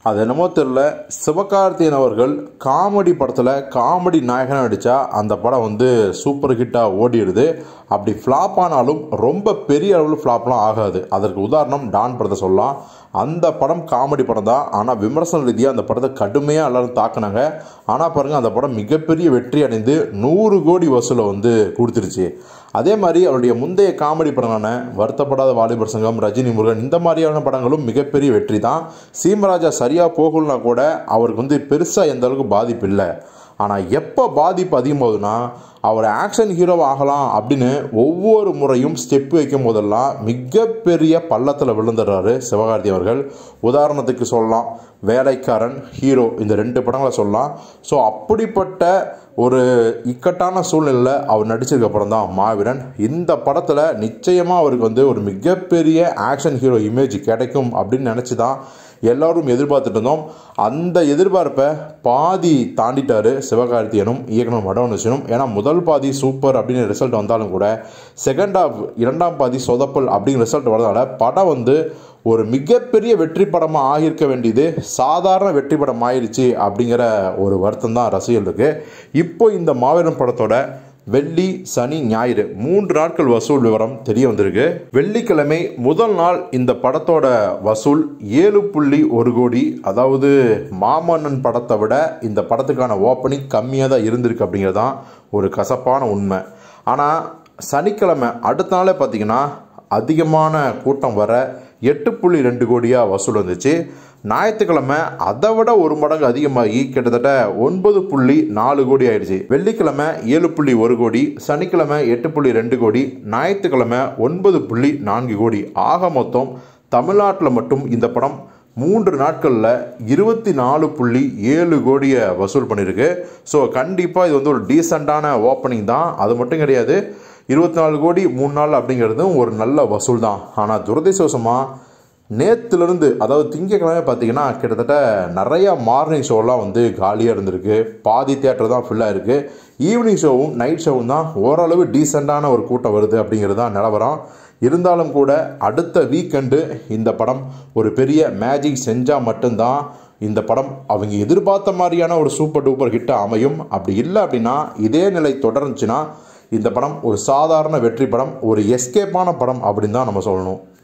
அது என்னமோ தெரில சிவகார்த்தியன் அவர்கள் காமெடி படத்தில் காமெடி நாயகனாக நடித்தா அந்த படம் வந்து சூப்பர் ஹிட்டாக ஓடிடுது அப்படி ஃப்ளாப் ஆனாலும் ரொம்ப பெரிய அளவில் ஃப்ளாப்லாம் ஆகாது அதற்கு உதாரணம் டான் படத்தை சொல்லலாம் அந்த படம் காமெடி படம் தான் ஆனால் விமர்சன ரீதியாக அந்த படத்தை கடுமையாக எல்லாரும் தாக்குனாங்க ஆனால் பாருங்கள் அந்த படம் மிகப்பெரிய வெற்றி அடைந்து நூறு கோடி வசூலை வந்து கொடுத்துருச்சு அதே மாதிரி அவருடைய முந்தைய காமெடி படங்களான வருத்தப்படாத வாலிபர் சங்கம் ரஜினி முருகன் இந்த மாதிரியான படங்களும் மிகப்பெரிய வெற்றி தான் சீமராஜா சரியாக போகலனா கூட அவருக்கு வந்து பெருசாக எந்த அளவுக்கு பாதிப்பு இல்லை ஆனால் எப்போ பாதிப்பு அதிகமாகுதுன்னா அவர் ஆக்ஷன் ஹீரோ ஆகலாம் அப்படின்னு ஒவ்வொரு முறையும் ஸ்டெப் வைக்கும் போதெல்லாம் மிகப்பெரிய பள்ளத்தில் விழுந்துடுறாரு சிவகார்த்தி அவர்கள் உதாரணத்துக்கு சொல்லலாம் வேலைக்காரன் ஹீரோ இந்த ரெண்டு படங்களை சொல்லலாம் ஸோ அப்படிப்பட்ட ஒரு இக்கட்டான சூழ்நிலையில் அவர் நடிச்சதுக்கு அப்புறம் தான் மாவீரன் இந்த படத்தில் நிச்சயமாக அவருக்கு வந்து ஒரு மிகப்பெரிய ஆக்ஷன் ஹீரோ இமேஜ் கிடைக்கும் அப்படின்னு நினச்சி தான் எல்லாரும் எதிர்பார்த்துட்டு இருந்தோம் அந்த எதிர்பார்ப்பை பாதி தாண்டிட்டாரு சிவகார்த்தியனும் இயக்குனர் மடவனுஷனும் ஏன்னா முதல் பாதி சூப்பர் அப்படின்னு ரிசல்ட் வந்தாலும் கூட செகண்ட் ஹாஃப் இரண்டாம் பாதி சொதப்பல் அப்படிங்கிற ரிசல்ட் வரதால படம் வந்து ஒரு மிகப்பெரிய வெற்றி படமாக ஆகியிருக்க வேண்டியது சாதாரண வெற்றி படம் ஆயிருச்சு அப்படிங்கிற ஒரு வருத்தம் தான் ரசிகர்களுக்கு இப்போ இந்த மாபெரும் படத்தோட வெள்ளி சனி ஞாயிறு மூன்று நாட்கள் வசூல் விவரம் தெரிய வந்திருக்கு வெள்ளிக்கிழமை முதல் நாள் இந்த படத்தோட வசூல் ஏழு புள்ளி ஒரு கோடி அதாவது மாமன்னன் படத்தை விட இந்த படத்துக்கான ஓப்பனிங் கம்மியாக தான் இருந்திருக்கு அப்படிங்கிறது தான் ஒரு கசப்பான உண்மை ஆனால் சனிக்கிழமை அடுத்த நாளே பார்த்தீங்கன்னா அதிகமான கூட்டம் வர எட்டு புள்ளி ரெண்டு கோடியாக வசூல் வந்துச்சு ஞாயிற்றுக்கிழமை அதை விட ஒரு மடங்கு அதிகமாகி கிட்டத்தட்ட ஒன்பது புள்ளி நாலு கோடி ஆயிடுச்சு வெள்ளிக்கிழமை ஏழு புள்ளி ஒரு கோடி சனிக்கிழமை எட்டு புள்ளி ரெண்டு கோடி ஞாயிற்றுக்கிழமை ஒன்பது புள்ளி நான்கு கோடி ஆக மொத்தம் தமிழ்நாட்டில் மட்டும் இந்த படம் மூன்று நாட்களில் இருபத்தி நாலு புள்ளி ஏழு கோடியை வசூல் பண்ணியிருக்கு ஸோ கண்டிப்பாக இது வந்து ஒரு டீசெண்டான ஓப்பனிங் தான் அது மட்டும் கிடையாது இருபத்தி நாலு கோடி மூணு நாள் அப்படிங்கிறதும் ஒரு நல்ல வசூல் தான் ஆனால் துரதிர்ஷ்டவசமாக நேற்றுலேருந்து அதாவது திங்கக்கிழமை பார்த்தீங்கன்னா கிட்டத்தட்ட நிறையா மார்னிங் ஷோலாம் வந்து காலியாக இருந்திருக்கு பாதி தேட்டர் தான் ஃபுல்லாக இருக்குது ஈவினிங் ஷோவும் நைட் ஷோவும் தான் ஓரளவு டீசெண்டான ஒரு கூட்டம் வருது அப்படிங்கிறது தான் நிலவரம் இருந்தாலும் கூட அடுத்த வீக்கெண்டு இந்த படம் ஒரு பெரிய மேஜிக் செஞ்சால் மட்டும்தான் இந்த படம் அவங்க எதிர்பார்த்த மாதிரியான ஒரு சூப்பர் டூப்பர் ஹிட்டாக அமையும் அப்படி இல்லை அப்படின்னா இதே நிலை தொடர்ந்துச்சுன்னா இந்த படம் ஒரு சாதாரண வெற்றி படம் ஒரு எஸ்கேப்பான படம் அப்படின்னு தான் நம்ம சொல்லணும்